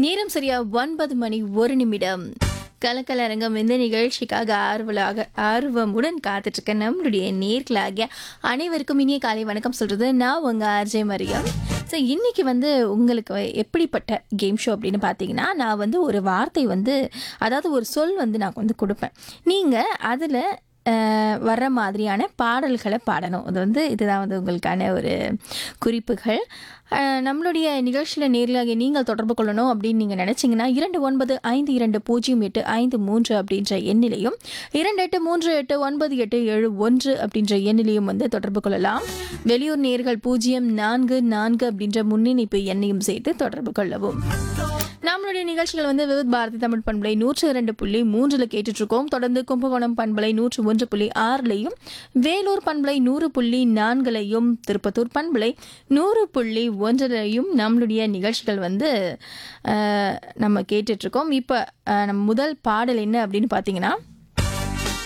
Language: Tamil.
நேரம் சரியா ஒன்பது மணி ஒரு நிமிடம் கலக்கலரங்கம் இந்த நிகழ்ச்சிக்காக ஆர்வலாக ஆர்வமுடன் காத்துட்டு இருக்க நம்மளுடைய நேர்களாகிய அனைவருக்கும் இனிய காலை வணக்கம் சொல்றது நான் உங்க ஆர்ஜே மரியம் ஸோ இன்னைக்கு வந்து உங்களுக்கு எப்படிப்பட்ட கேம் ஷோ அப்படின்னு பார்த்தீங்கன்னா நான் வந்து ஒரு வார்த்தை வந்து அதாவது ஒரு சொல் வந்து நான் வந்து கொடுப்பேன் நீங்கள் அதில் வர்ற மாதிரியான பாடல்களை பாடணும் அது வந்து இதுதான் வந்து உங்களுக்கான ஒரு குறிப்புகள் அஹ், நம்மளுடைய நிகழ்ச்சியில் நேரிலாக நீங்கள் தொடர்பு கொள்ளணும் அப்படின்னு நீங்கள் நினச்சிங்கன்னா இரண்டு ஒன்பது ஐந்து இரண்டு பூஜ்ஜியம் எட்டு ஐந்து மூன்று அப்படின்ற எண்ணிலையும் இரண்டு எட்டு மூன்று எட்டு ஒன்பது எட்டு ஏழு ஒன்று அப்படின்ற எண்ணிலையும் வந்து தொடர்பு கொள்ளலாம் வெளியூர் நேர்கள் பூஜ்ஜியம் நான்கு நான்கு அப்படின்ற முன்னிணைப்பு எண்ணையும் சேர்த்து தொடர்பு கொள்ளவும் நம்மளுடைய நிகழ்ச்சிகள் வந்து விவித் பாரதி தமிழ் பண்பலை நூற்று இரண்டு புள்ளி மூன்றில் கேட்டுட்டு இருக்கோம் தொடர்ந்து கும்பகோணம் பண்பலை நூற்று ஒன்று புள்ளி ஆறுலையும் வேலூர் பண்பலை நூறு புள்ளி நான்குலையும் திருப்பத்தூர் பண்பலை நூறு புள்ளி ஒன்றிலையும் நம்மளுடைய நிகழ்ச்சிகள் வந்து அஹ், நம்ம கேட்டுட்டு இருக்கோம் இப்போ நம்ம முதல் பாடல் என்ன அப்படின்னு பார்த்தீங்கன்னா